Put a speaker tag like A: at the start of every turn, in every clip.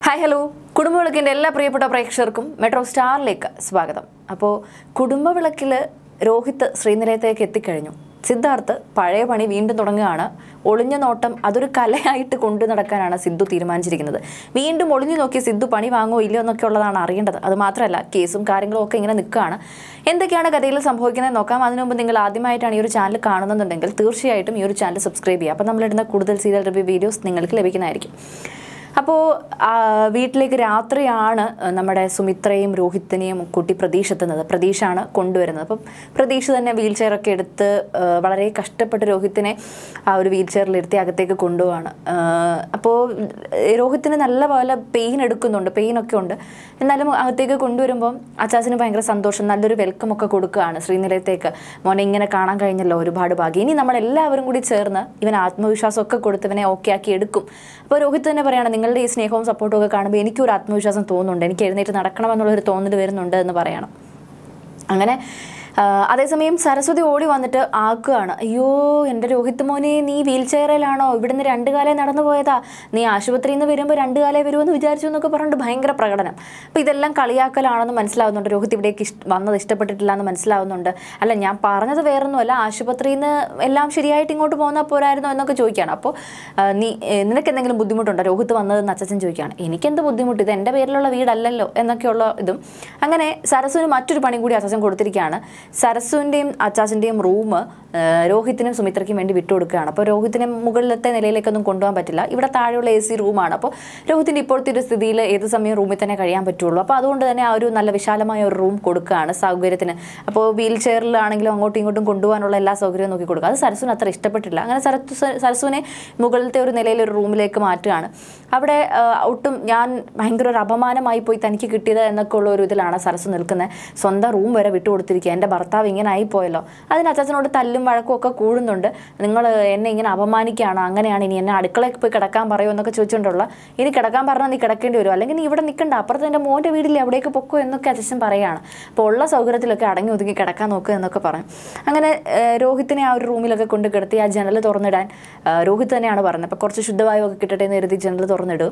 A: hi hello കുടുംബവിളക്കിൻ്റെ എല്ലാ പ്രിയപ്പെട്ട പ്രേക്ഷകർക്കും മെട്രോ സ്റ്റാറിലേക്ക് സ്വാഗതം അപ്പോൾ കുടുംബവിളക്കിൽ രോഹിത് ശ്രീനിലയത്തേക്ക് എത്തിക്കഴിഞ്ഞു സിദ്ധാർത്ഥ് പഴയ പണി വീണ്ടും തുടങ്ങുകയാണ് ഒളിഞ്ഞ നോട്ടം അതൊരു കലയായിട്ട് കൊണ്ടു നടക്കാനാണ് സിദ്ധു തീരുമാനിച്ചിരിക്കുന്നത് വീണ്ടും ഒളിഞ്ഞു നോക്കി സിദ്ധു പണി വാങ്ങോ ഇല്ലയോ എന്നൊക്കെ ഉള്ളതാണ് അറിയേണ്ടത് അത് മാത്രമല്ല കേസും കാര്യങ്ങളും ഒക്കെ ഇങ്ങനെ നിൽക്കുകയാണ് എന്തൊക്കെയാണ് കഥയിൽ സംഭവിക്കുന്നത് നോക്കാം അതിനു മുമ്പ് നിങ്ങൾ ആദ്യമായിട്ടാണ് ഈ ഒരു ചാനൽ കാണുന്നുണ്ടെങ്കിൽ തീർച്ചയായിട്ടും ഈ ഒരു ചാനൽ സബ്സ്ക്രൈബ് ചെയ്യുക അപ്പോൾ നമ്മളിടുന്ന കൂടുതൽ സീരിയൽ റിവ്യൂ വീഡിയോസ് നിങ്ങൾക്ക് ലഭിക്കുന്നതായിരിക്കും അപ്പോൾ വീട്ടിലേക്ക് രാത്രിയാണ് നമ്മുടെ സുമിത്രയും രോഹിത്തിനെയും കുട്ടി പ്രതീക്ഷ എത്തുന്നത് പ്രതീക്ഷാണ് കൊണ്ടുവരുന്നത് അപ്പം പ്രതീക്ഷ തന്നെ വീൽ ചെയറൊക്കെ എടുത്ത് ആ, വളരെ കഷ്ടപ്പെട്ട് രോഹിത്തിനെ ആ ഒരു വീൽ ചെയറിലിരുത്തി അകത്തേക്ക് കൊണ്ടുപോവാണ് അപ്പോൾ രോഹിത്തിന് നല്ല പോലെ പെയിൻ എടുക്കുന്നുണ്ട് പെയിനൊക്കെ ഉണ്ട് എന്നാലും അകത്തേക്ക് കൊണ്ടുവരുമ്പോൾ അച്ചാച്ചന് ഭയങ്കര സന്തോഷം നല്ലൊരു വെൽക്കം ഒക്കെ കൊടുക്കുകയാണ് ശ്രീനിലയത്തേക്ക് മോനെ ഇങ്ങനെ കാണാൻ കഴിഞ്ഞല്ലോ ഒരുപാട് ഭാഗ്യം ഇനി നമ്മളെല്ലാവരും കൂടി ചേർന്ന് ഇവൻ ആത്മവിശ്വാസമൊക്കെ കൊടുത്ത് ഇവനെ ഓക്കെ ആക്കി എടുക്കും അപ്പോൾ രോഹിത് തന്നെ പറയാണ് നിങ്ങളുടെ ഈ സ്നേഹവും സപ്പോർട്ടും ഒക്കെ കാണുമ്പോൾ എനിക്കൊരു ആത്മവിശ്വാസം തോന്നുന്നുണ്ട് എനിക്ക് എഴുന്നേറ്റ് നടക്കണമെന്നുള്ളൊരു തോന്നൽ വരുന്നുണ്ട് എന്ന് പറയണം അങ്ങനെ ആ, അതേസമയം സരസ്വതി ഓടി വന്നിട്ട് ആക്കുകയാണ് അയ്യോ എൻ്റെ രോഹിത് മോനെ നീ വീൽ ചെയറിലാണോ ഇവിടുന്ന് രണ്ട് കാലേ നടന്നു പോയതാ നീ ആശുപത്രിയിൽ നിന്ന് വരുമ്പോൾ രണ്ട് കാലേ വരുമെന്ന് വിചാരിച്ചു എന്നൊക്കെ പറഞ്ഞിട്ട് ഭയങ്കര പ്രകടനം അപ്പോൾ ഇതെല്ലാം കളിയാക്കലാണെന്ന് മനസ്സിലാവുന്നുണ്ട് രോഹിത് ഇവിടേക്ക് ഇഷ്ട വന്നത് ഇഷ്ടപ്പെട്ടിട്ടില്ല എന്ന് മനസ്സിലാവുന്നുണ്ട് അല്ല ഞാൻ പറഞ്ഞത് വേറൊന്നുമല്ല ആശുപത്രിയിൽ നിന്ന് എല്ലാം ശരിയായിട്ട് ഇങ്ങോട്ട് പോന്നാൽ പോരായിരുന്നോ എന്നൊക്കെ ചോദിക്കുകയാണ് അപ്പോൾ ആ, നീ ഏ, നിനക്ക് എന്തെങ്കിലും ബുദ്ധിമുട്ടുണ്ടോ രോഹിത് വന്നതെന്ന് അച്ഛൻ ചോദിക്കുകയാണ് എനിക്കെന്ത് ബുദ്ധിമുട്ട് ഇത് എൻ്റെ പേരിലുള്ള വീടല്ലല്ലോ എന്നൊക്കെയുള്ള ഇതും അങ്ങനെ സരസുവിന് മറ്റൊരു പണി കൂടി അച്ഛൻ കൊടുത്തിരിക്കുകയാണ് സരസുവിൻ്റെയും അച്ചാച്ചൻ്റെയും റൂം രോഹിത്തിനും സുമിത്രയ്ക്കും വേണ്ടി വിട്ടുകൊടുക്കുകയാണ് അപ്പോൾ രോഹിത്തിനെ മുകളിലത്തെ നിലയിലേക്കൊന്നും കൊണ്ടുപോകാൻ പറ്റില്ല ഇവിടെ താഴെയുള്ള എ സി റൂമാണ് അപ്പോൾ രോഹിത്തിൻ്റെ ഇപ്പോഴത്തെ ഒരു സ്ഥിതിയിൽ ഏത് സമയം റൂമിൽ തന്നെ കഴിയാൻ പറ്റുള്ളൂ അപ്പോൾ അതുകൊണ്ട് തന്നെ ആ ഒരു നല്ല വിശാലമായ ഒരു റൂം കൊടുക്കുകയാണ് സൗകര്യത്തിന് അപ്പോൾ വീൽ ചെയറിലാണെങ്കിലും അങ്ങോട്ടും ഇങ്ങോട്ടും കൊണ്ടുപോകാനുള്ള എല്ലാ സൗകര്യവും നോക്കി കൊടുക്കുക അത് സരസുവിന് അത്ര ഇഷ്ടപ്പെട്ടില്ല അങ്ങനെ സരസു സരസുവിനെ മുകളിലത്തെ ഒരു നിലയിൽ ഒരു റൂമിലേക്ക് മാറ്റുകയാണ് അവിടെ ആ, ഒട്ടും ഞാൻ ഭയങ്കര ഒരു അപമാനമായി പോയി തനിക്ക് കിട്ടിയത് എന്നൊക്കെ ഉള്ള ഒരു ഇതിലാണ് സരസു നിൽക്കുന്നത് സ്വന്തം റൂം വരെ വിട്ടുകൊടുത്തിരിക്കുക എൻ്റെ ഭർത്താവ് ഇങ്ങനെ ആയിപ്പോയല്ലോ അതിന് അച്ചാച്ചനോട് തല്ലും വഴക്കും ഒക്കെ കൂടുന്നുണ്ട് നിങ്ങൾ എന്നെ ഇങ്ങനെ അപമാനിക്കുകയാണ് അങ്ങനെയാണ് ഇനി എന്നെ അടുക്കളയിൽ പോയി കിടക്കാൻ പറയുമോ എന്നൊക്കെ ചോദിച്ചുകൊണ്ടുള്ള ഇനി കിടക്കാൻ പറഞ്ഞാൽ നീ കിടക്കേണ്ടി വരും അല്ലെങ്കിൽ നീ ഇവിടെ നിൽക്കണ്ട അപ്പുറത്ത് എൻ്റെ മോൻ്റെ വീട്ടിൽ എവിടേക്ക് പൊക്കോ എന്നൊക്കെ അച്ഛൻ പറയാണ് അപ്പോൾ ഉള്ള സൗകര്യത്തിലൊക്കെ അടങ്ങി ഒതുങ്ങി കിടക്കാൻ നോക്കുക എന്നൊക്കെ പറഞ്ഞു അങ്ങനെ ഏഹ്, രോഹിത്തിനെ ആ ഒരു റൂമിലൊക്കെ കൊണ്ട് കിടത്തി ആ ജനൽ തുറന്നിടാൻ ആ, രോഹിത് തന്നെയാണ് പറഞ്ഞത് അപ്പോൾ കുറച്ച് ശുദ്ധവായുവൊക്കെ കിട്ടട്ടെ എന്ന് കരുതി ജനൽ തുറന്നിടും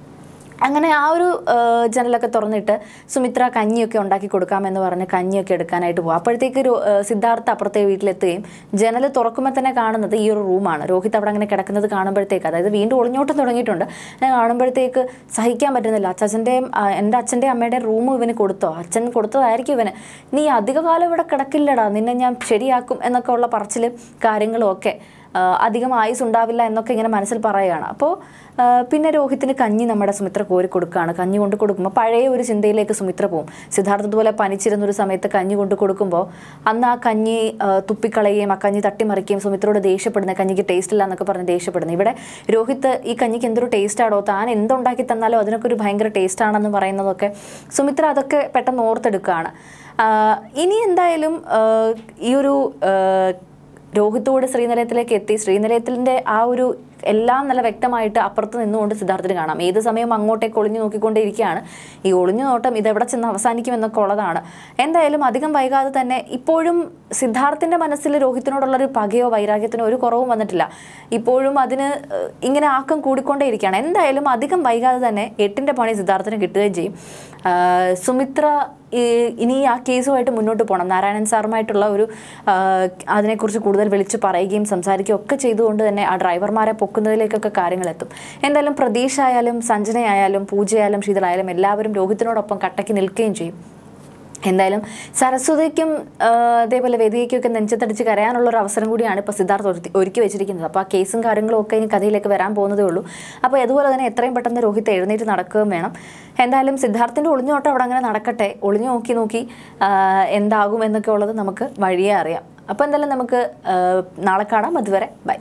A: അങ്ങനെ ആ ഒരു ആ, ജനലൊക്കെ തുറന്നിട്ട് സുമിത്ര കഞ്ഞിയൊക്കെ ഉണ്ടാക്കി കൊടുക്കാമെന്ന് പറഞ്ഞ് കഞ്ഞിയൊക്കെ എടുക്കാനായിട്ട് പോകും അപ്പോഴത്തേക്ക് രോ- ആ, സിദ്ധാർത്ഥ അപ്പുറത്തെ വീട്ടിലെത്തുകയും ജനൽ തുറക്കുമ്പോൾ തന്നെ കാണുന്നത് ഈ ഒരു റൂമാണ് രോഹിത് അവിടെ അങ്ങനെ കിടക്കുന്നത് കാണുമ്പോഴത്തേക്ക് അതായത് വീണ്ടും ഒളിഞ്ഞോട്ടം തുടങ്ങിയിട്ടുണ്ട് അങ്ങനെ കാണുമ്പോഴത്തേക്ക് സഹിക്കാൻ പറ്റുന്നില്ല അച്ഛൻ്റെയും എൻ്റെ അച്ഛൻ്റെയും അമ്മയുടെയും റൂം ഇവന് കൊടുത്തോ അച്ഛൻ കൊടുത്തതായിരിക്കും ഇവന് നീ അധികകാലം ഇവിടെ കിടക്കില്ലടാ നിന്നെ ഞാൻ ശരിയാക്കും എന്നൊക്കെ ഉള്ള പറച്ചിലും കാര്യങ്ങളും ഒക്കെ ആ, അധികം ആയുസ് ഉണ്ടാവില്ല എന്നൊക്കെ ഇങ്ങനെ മനസ്സിൽ പറയുകയാണ് അപ്പോൾ ആ, പിന്നെ രോഹിത്തിന് കഞ്ഞി നമ്മുടെ സുമിത്ര കോരി കൊടുക്കുകയാണ് കഞ്ഞി കൊണ്ട് കൊടുക്കുമ്പോൾ പഴയ ഒരു ചിന്തയിലേക്ക് സുമിത്ര പോകും സിദ്ധാർത്ഥ ഇതുപോലെ പനിച്ചിരുന്ന ഒരു സമയത്ത് കഞ്ഞി കൊണ്ട് കൊടുക്കുമ്പോൾ അന്ന് ആ കഞ്ഞി ആ, തുപ്പിക്കളയുകയും ആ കഞ്ഞി തട്ടിമറിക്കുകയും സുമിത്രയോട് ദേഷ്യപ്പെടുന്ന കഞ്ഞിക്ക് ടേസ്റ്റ് ഇല്ല എന്നൊക്കെ പറഞ്ഞ് ദേഷ്യപ്പെടുന്നു ഇവിടെ രോഹിത് ഈ കഞ്ഞിക്ക് എന്തൊരു ടേസ്റ്റ് ആണോ താൻ എന്തുണ്ടാക്കി തന്നാലും അതിനൊക്കെ ഒരു ഭയങ്കര ടേസ്റ്റ് ആണെന്ന് പറയുന്നതൊക്കെ സുമിത്ര അതൊക്കെ പെട്ടെന്ന് ഓർത്തെടുക്കുകയാണ് ആ, ഇനി എന്തായാലും ആ, ഈ ഒരു ആ, രോഹിത്തോട് ശ്രീനിലയത്തിലേക്ക് എത്തി ശ്രീനിലയത്തിൻ്റെ ആ ഒരു എല്ലാം നല്ല വ്യക്തമായിട്ട് അപ്പുറത്ത് നിന്നുകൊണ്ട് സിദ്ധാർത്ഥിന് കാണാം ഏത് സമയം അങ്ങോട്ടേക്ക് ഒളിഞ്ഞു നോക്കിക്കൊണ്ടിരിക്കുകയാണ് ഈ ഒളിഞ്ഞു നോട്ടം ഇതെവിടെ ചെന്ന് അവസാനിക്കും എന്നൊക്കെ ഉള്ളതാണ് എന്തായാലും അധികം വൈകാതെ തന്നെ ഇപ്പോഴും സിദ്ധാർത്ഥിൻ്റെ മനസ്സിൽ രോഹിത്തിനോടുള്ളൊരു പകയോ വൈരാഗ്യത്തിനോ ഒരു കുറവും വന്നിട്ടില്ല ഇപ്പോഴും അതിന് ഏഹ്, ഇങ്ങനെ ആക്കം കൂടിക്കൊണ്ടേയിരിക്കുകയാണ് എന്തായാലും അധികം വൈകാതെ തന്നെ എട്ടിൻ്റെ പണി സിദ്ധാർത്ഥിന് കിട്ടുകയും ചെയ്യും ആ, സുമിത്ര ഈ ഇനി ആ കേസുമായിട്ട് മുന്നോട്ട് പോകണം നാരായണൻ സാറുമായിട്ടുള്ള ഒരു ആ, അതിനെക്കുറിച്ച് കൂടുതൽ വിളിച്ച് പറയുകയും സംസാരിക്കുകയും ഒക്കെ ചെയ്തുകൊണ്ട് തന്നെ ആ ഡ്രൈവർമാരെ പൊക്കുന്നതിലേക്കൊക്കെ കാര്യങ്ങളെത്തും എന്തായാലും പ്രതീക്ഷ ആയാലും സഞ്ജനയായാലും പൂജയായാലും ശീതളായാലും എല്ലാവരും രോഹിത്തിനോടൊപ്പം കട്ടയ്ക്ക് നിൽക്കുകയും ചെയ്യും എന്തായാലും സരസ്വതിക്കും ആ, അതേപോലെ വേദികയ്ക്കൊക്കെ നെഞ്ചത്തടിച്ച് കരയാനുള്ള ഒരു അവസരം കൂടിയാണ് ഇപ്പോൾ സിദ്ധാർത്ഥ ഒരുത്തി- ഒരുക്കി വെച്ചിരിക്കുന്നത് അപ്പോൾ ആ കേസും കാര്യങ്ങളും ഒക്കെ ഇനി കഥയിലേക്ക് വരാൻ പോകുന്നതേ ഉള്ളൂ അപ്പോൾ അതുപോലെ തന്നെ എത്രയും പെട്ടെന്ന് രോഹിത് എഴുന്നേറ്റ് നടക്കുകയും വേണം എന്തായാലും സിദ്ധാർത്ഥിൻ്റെ ഒളിഞ്ഞോട്ടം അവിടെ അങ്ങനെ നടക്കട്ടെ ഒളിഞ്ഞു നോക്കി നോക്കി ആ, എന്താകും എന്നൊക്കെ ഉള്ളത് നമുക്ക് വഴിയേ അറിയാം അപ്പോൾ എന്തായാലും നമുക്ക് ആ, നാളെ കാണാം അതുവരെ ബൈ